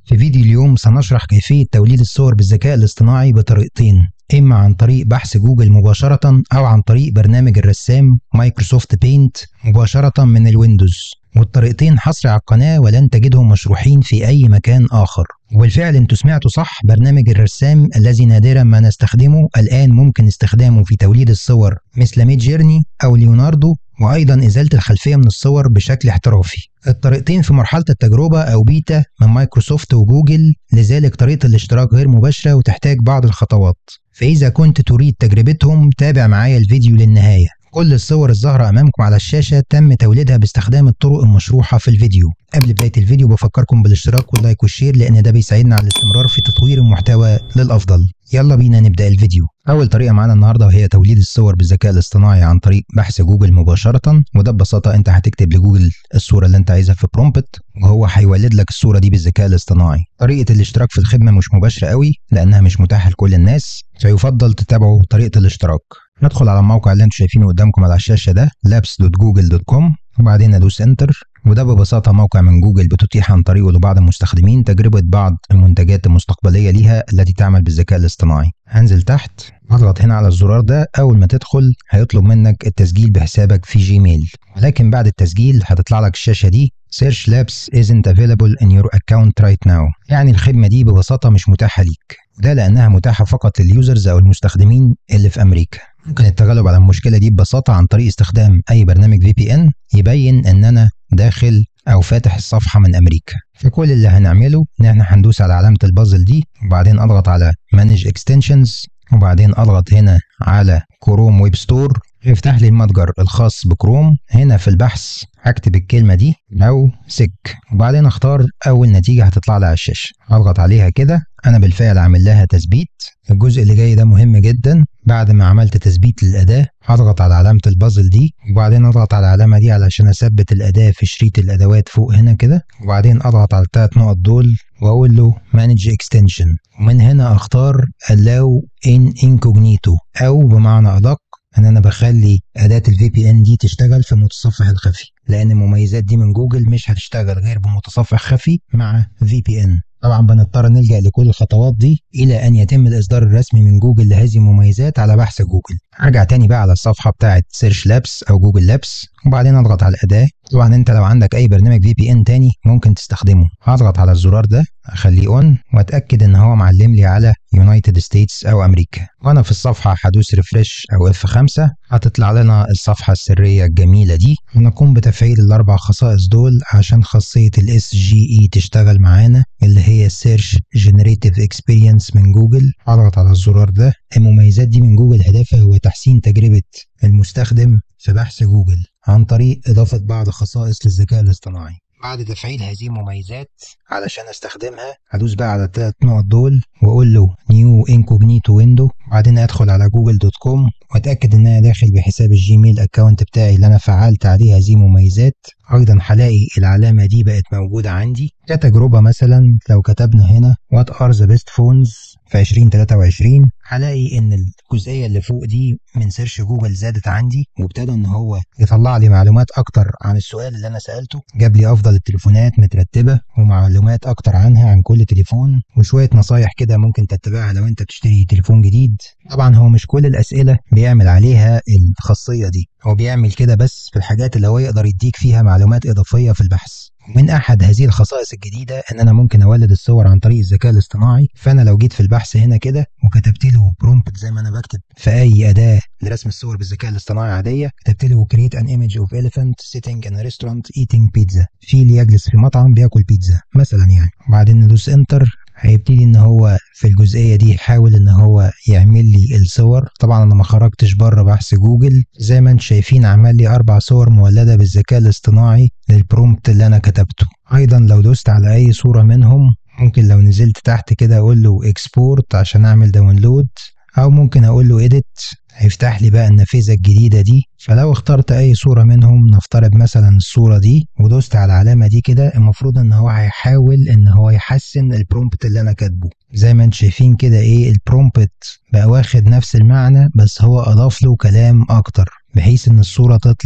في فيديو اليوم سنشرح كيفية توليد الصور بالذكاء الاصطناعي بطريقتين إما عن طريق بحث جوجل مباشرة أو عن طريق برنامج الرسام مايكروسوفت بينت مباشرة من الويندوز والطريقتين حصري على القناة ولن تجدهم مشروحين في أي مكان آخر وبالفعل انتوا سمعتوا صح برنامج الرسام الذي نادرا ما نستخدمه الآن ممكن استخدامه في توليد الصور مثل ميد جيرني أو ليوناردو وأيضا إزالة الخلفية من الصور بشكل احترافي الطريقتين في مرحلة التجربة أو بيتا من مايكروسوفت وجوجل لذلك طريقة الاشتراك غير مباشرة وتحتاج بعض الخطوات فإذا كنت تريد تجربتهم تابع معايا الفيديو للنهاية كل الصور الظاهرة أمامكم على الشاشة تم توليدها باستخدام الطرق المشروحة في الفيديو قبل بداية الفيديو بفكركم بالاشتراك واللايك والشير لأن ده بيساعدنا على الاستمرار في تطوير المحتوى للأفضل يلا بينا نبدأ الفيديو أول طريقة معانا النهاردة وهي توليد الصور بالذكاء الاصطناعي عن طريق بحث جوجل مباشرة وده ببساطة أنت هتكتب لجوجل الصورة اللي أنت عايزها في برومبت وهو هيولد لك الصورة دي بالذكاء الاصطناعي طريقة الاشتراك في الخدمة مش مباشرة قوي لأنها مش متاحة لكل الناس فيفضل تتابعوا طريقة الاشتراك ندخل على الموقع اللي انتم شايفينه قدامكم على الشاشة ده labs.google.com وبعدين ندوس انتر وده ببساطة موقع من جوجل بتتيح عن طريقه لبعض المستخدمين تجربة بعض المنتجات المستقبلية ليها التي تعمل بالذكاء الاصطناعي هنزل تحت اضغط هنا على الزرار ده أول ما تدخل هيطلب منك التسجيل بحسابك في جيميل ولكن بعد التسجيل هتطلع لك الشاشة دي Search Labs isn't available in your account right now يعني الخدمة دي ببساطة مش متاحة ليك ده لأنها متاحة فقط لليوزرز أو المستخدمين اللي في أمريكا ممكن التغلب على المشكلة دي ببساطة عن طريق استخدام أي برنامج في بي إن يبين إن أنا داخل أو فاتح الصفحة من أمريكا فكل اللي هنعمله إن إحنا هندوس على علامة البازل دي وبعدين أضغط على Manage Extensions وبعدين أضغط هنا على كروم ويب ستور يفتح لي المتجر الخاص بكروم هنا في البحث هكتب الكلمة دي أو سك وبعدين أختار أول نتيجة هتطلع لي على الشاشة أضغط عليها كده أنا بالفعل عامل لها تثبيت الجزء اللي جاي ده مهم جدا بعد ما عملت تثبيت للأداة هضغط على علامة البازل دي وبعدين أضغط على العلامة دي علشان أثبت الأداة في شريط الأدوات فوق هنا كده وبعدين أضغط على التلات نقط دول وأقول له Manage Extension ومن هنا أختار Allow in Incognito أو بمعنى أدق ان انا بخلي اداه الفي بي ان دي تشتغل في المتصفح الخفي لان المميزات دي من جوجل مش هتشتغل غير بمتصفح خفي مع في بي ان طبعا بنضطر نلجا لكل الخطوات دي الى ان يتم الاصدار الرسمي من جوجل لهذه المميزات على بحث جوجل ارجع تاني بقى على الصفحه بتاعه سيرش لابس او جوجل لابس وبعدين اضغط على الاداه طبعا انت لو عندك اي برنامج في بي ان تاني ممكن تستخدمه هضغط على الزرار ده اخليه اون واتاكد ان هو معلم لي على يونايتد ستيتس او امريكا وانا في الصفحه هدوس ريفرش او اف 5 هتطلع لنا الصفحه السريه الجميله دي ونقوم بتفعيل الاربع خصائص دول عشان خاصيه الاس جي اي تشتغل معانا اللي هي سيرش جنريتيف اكسبيرينس من جوجل اضغط على الزرار ده المميزات دي من جوجل هدفها هو تحسين تجربه المستخدم في بحث جوجل عن طريق اضافه بعض خصائص للذكاء الاصطناعي بعد تفعيل هذه المميزات علشان استخدمها هدوس بقى على الثلاث نقط دول واقول له نيو انكوجنيتو ويندو بعدين ادخل على جوجل دوت كوم واتاكد ان انا داخل بحساب الجيميل اكونت بتاعي اللي انا فعلت عليه هذه المميزات ايضا هلاقي العلامه دي بقت موجوده عندي كتجربه مثلا لو كتبنا هنا وات ار ذا بيست فونز في 2023 هلاقي ان الجزئيه اللي فوق دي من سيرش جوجل زادت عندي وابتدى ان هو يطلع لي معلومات اكتر عن السؤال اللي انا سالته جاب لي افضل التليفونات مترتبه ومعلومات اكتر عنها عن كل تليفون وشويه نصايح كده ممكن تتبعها لو انت بتشتري تليفون جديد طبعا هو مش كل الاسئله بيعمل عليها الخاصيه دي هو بيعمل كده بس في الحاجات اللي هو يقدر يديك فيها معلومات اضافيه في البحث من احد هذه الخصائص الجديده ان انا ممكن اولد الصور عن طريق الذكاء الاصطناعي فانا لو جيت في البحث هنا كده وكتبت له برومبت زي ما انا بكتب في اي اداه لرسم الصور بالذكاء الاصطناعي عاديه كتبت له create an image of elephant sitting in a restaurant eating pizza فيل يجلس في مطعم بياكل بيتزا مثلا يعني وبعدين ندوس انتر هيبتدي ان هو في الجزئيه دي يحاول ان هو يعمل لي الصور طبعا انا ما خرجتش بره بحث جوجل زي ما انتم شايفين عمل لي اربع صور مولده بالذكاء الاصطناعي للبرومبت اللي انا كتبته ايضا لو دوست على اي صوره منهم ممكن لو نزلت تحت كده اقول له اكسبورت عشان اعمل داونلود او ممكن اقول له edit هيفتح لي بقى النافذة الجديدة دي فلو اخترت اي صورة منهم نفترض مثلا الصورة دي ودوست على العلامة دي كده المفروض ان هو هيحاول ان هو يحسن البرومبت اللي انا كاتبه زي ما انتم شايفين كده ايه البرومبت بقى واخد نفس المعنى بس هو اضاف له كلام اكتر بحيث ان الصورة تطلع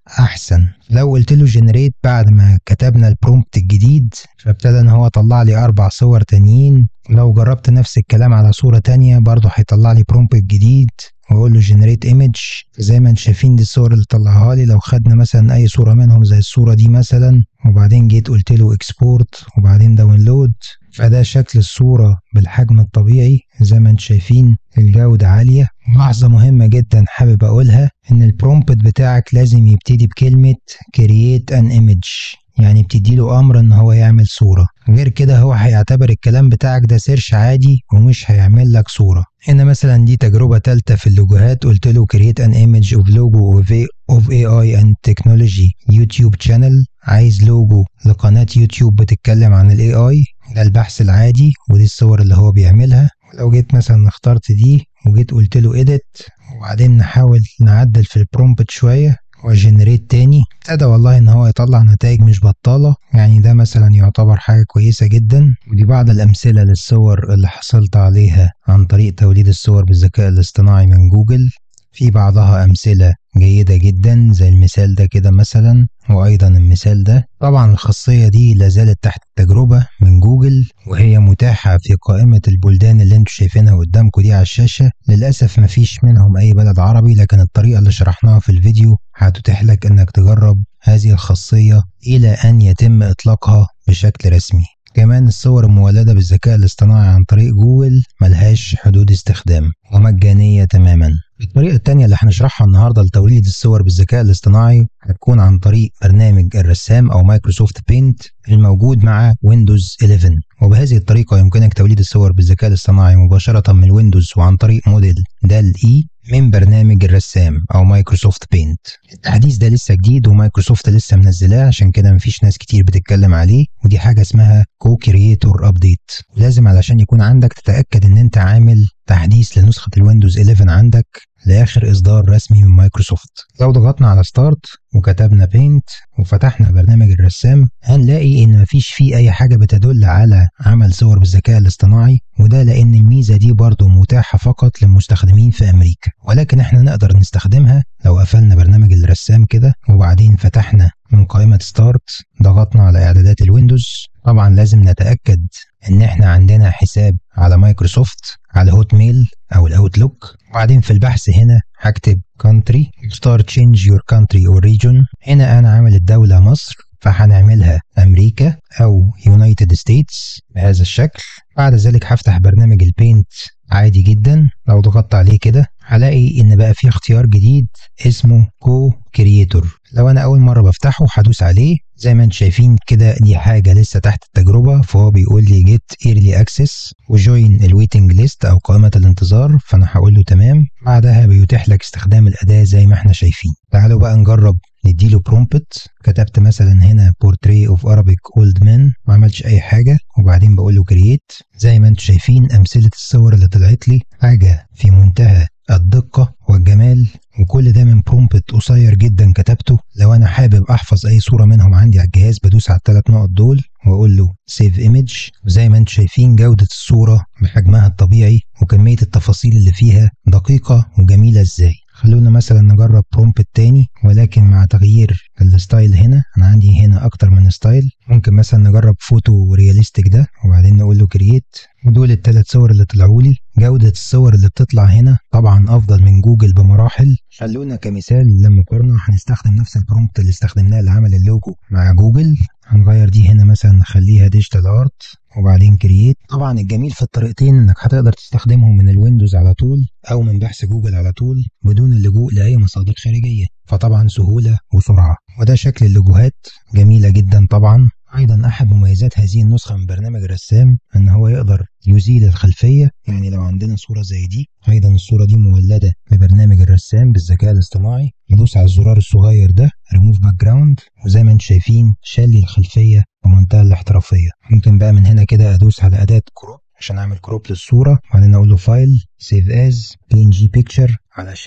احسن لو قلت له جنريت بعد ما كتبنا البرومبت الجديد فابتدى ان هو طلع لي اربع صور تانيين لو جربت نفس الكلام على صورة تانية برضه هيطلع لي برومبت جديد واقول له جنريت ايمج زي ما انتم شايفين دي الصور اللي طلعها لي لو خدنا مثلا اي صورة منهم زي الصورة دي مثلا وبعدين جيت قلت له اكسبورت وبعدين داونلود فده شكل الصورة بالحجم الطبيعي زي ما انتم شايفين الجودة عالية ملاحظة مهمة جدا حابب اقولها ان البرومبت بتاعك لازم يبتدي بكلمة create an image يعني بتدي له امر ان هو يعمل صورة غير كده هو هيعتبر الكلام بتاعك ده سيرش عادي ومش هيعمل لك صورة هنا مثلا دي تجربة تالتة في اللوجوهات قلت له create an image of logo of, A of AI and technology YouTube channel عايز لوجو لقناة يوتيوب بتتكلم عن ال AI ده البحث العادي ودي الصور اللي هو بيعملها لو جيت مثلا اخترت دي وجيت قلت له edit وبعدين نحاول نعدل في البرومبت شوية وجنريت تاني ابتدى والله ان هو يطلع نتائج مش بطالة يعني ده مثلا يعتبر حاجة كويسة جدا ودي بعض الامثلة للصور اللي حصلت عليها عن طريق توليد الصور بالذكاء الاصطناعي من جوجل في بعضها امثلة جيدة جدا زي المثال ده كده مثلا وايضا المثال ده طبعا الخاصية دي لازالت تحت التجربة من جوجل وهي متاحة في قائمة البلدان اللي انتوا شايفينها قدامكم دي على الشاشة للأسف مفيش منهم أي بلد عربي لكن الطريقة اللي شرحناها في الفيديو هتتيح لك انك تجرب هذه الخاصية إلى أن يتم إطلاقها بشكل رسمي كمان الصور المولدة بالذكاء الاصطناعي عن طريق جوجل ملهاش حدود استخدام ومجانية تماما الطريقة التانية اللي هنشرحها النهاردة لتوليد الصور بالذكاء الاصطناعي هتكون عن طريق برنامج الرسام أو مايكروسوفت بينت الموجود مع ويندوز 11 وبهذه الطريقة يمكنك توليد الصور بالذكاء الاصطناعي مباشرة من ويندوز وعن طريق موديل دال إي من برنامج الرسام او مايكروسوفت بينت التحديث ده لسه جديد ومايكروسوفت لسه منزلاه عشان كده مفيش ناس كتير بتتكلم عليه ودي حاجه اسمها كو كرييتور ابديت لازم علشان يكون عندك تتاكد ان انت عامل تحديث لنسخه الويندوز 11 عندك لاخر اصدار رسمي من مايكروسوفت لو ضغطنا على ستارت وكتبنا بينت وفتحنا برنامج الرسام هنلاقي ان مفيش فيه اي حاجه بتدل على عمل صور بالذكاء الاصطناعي وده لان الميزه دي برضو متاحه فقط للمستخدمين في امريكا ولكن احنا نقدر نستخدمها لو قفلنا برنامج الرسام كده وبعدين فتحنا من قائمه ستارت ضغطنا على اعدادات الويندوز طبعا لازم نتاكد ان احنا عندنا حساب على مايكروسوفت على هوت ميل او الاوتلوك وبعدين في البحث هنا هكتب country اختار change your country or region هنا انا عامل الدولة مصر فهنعملها امريكا او يونايتد ستيتس بهذا الشكل بعد ذلك هفتح برنامج البينت عادي جدا لو ضغطت عليه كده هلاقي ان بقى في اختيار جديد اسمه كو كرييتور لو انا اول مره بفتحه هدوس عليه زي ما انتم شايفين كده دي حاجه لسه تحت التجربه فهو بيقول لي جيت ايرلي اكسس وجوين الويتنج ليست او قائمه الانتظار فانا هقول له تمام بعدها بيتيح لك استخدام الاداه زي ما احنا شايفين تعالوا بقى نجرب نديله برومبت كتبت مثلا هنا بورتري اوف ارابيك اولد مان ما عملتش اي حاجه وبعدين بقول له كرييت زي ما انتم شايفين امثله الصور اللي طلعت لي حاجه في منتهى الدقه والجمال وكل ده من برومبت قصير جدا كتبته لو انا حابب احفظ اي صوره منهم عندي على الجهاز بدوس على الثلاث نقط دول واقول له سيف ايمج وزي ما انتم شايفين جوده الصوره بحجمها الطبيعي وكميه التفاصيل اللي فيها دقيقه وجميله ازاي خلونا مثلا نجرب برومبت تاني ولكن مع تغيير الستايل هنا انا عندي هنا اكتر من ستايل ممكن مثلا نجرب فوتو رياليستيك ده وبعدين نقول له كرييت ودول الثلاث صور اللي طلعوا لي جودة الصور اللي بتطلع هنا طبعا افضل من جوجل بمراحل خلونا كمثال لما قرنا هنستخدم نفس البرومبت اللي استخدمناه لعمل اللوجو مع جوجل هنغير دي هنا مثلا نخليها ديجيتال ارت وبعدين كرييت طبعا الجميل في الطريقتين انك هتقدر تستخدمهم من الويندوز على طول او من بحث جوجل على طول بدون اللجوء لاي مصادر خارجيه فطبعا سهوله وسرعه وده شكل اللوجوهات جميله جدا طبعا ايضا احد مميزات هذه النسخه من برنامج الرسام ان هو يقدر يزيل الخلفيه يعني لو عندنا صوره زي دي ايضا الصوره دي مولده ببرنامج الرسام بالذكاء الاصطناعي يدوس على الزرار الصغير ده ريموف باك جراوند وزي ما انتم شايفين شال لي الخلفيه بمنتهى الاحترافيه ممكن بقى من هنا كده ادوس على اداه كروب عشان اعمل كروب للصوره وبعدين اقول له فايل سيف از بي ان جي بيكتشر علشان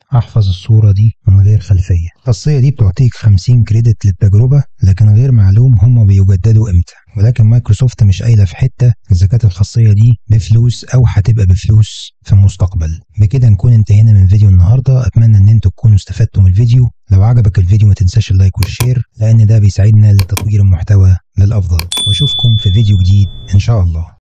احفظ الصورة دي من غير خلفية الخاصية دي بتعطيك 50 كريدت للتجربة لكن غير معلوم هم بيجددوا امتى ولكن مايكروسوفت مش قايلة في حتة اذا كانت الخاصية دي بفلوس او هتبقى بفلوس في المستقبل بكده نكون انتهينا من فيديو النهاردة اتمنى ان انتوا تكونوا استفدتوا من الفيديو لو عجبك الفيديو ما تنساش اللايك والشير لان ده بيساعدنا لتطوير المحتوى للافضل واشوفكم في فيديو جديد ان شاء الله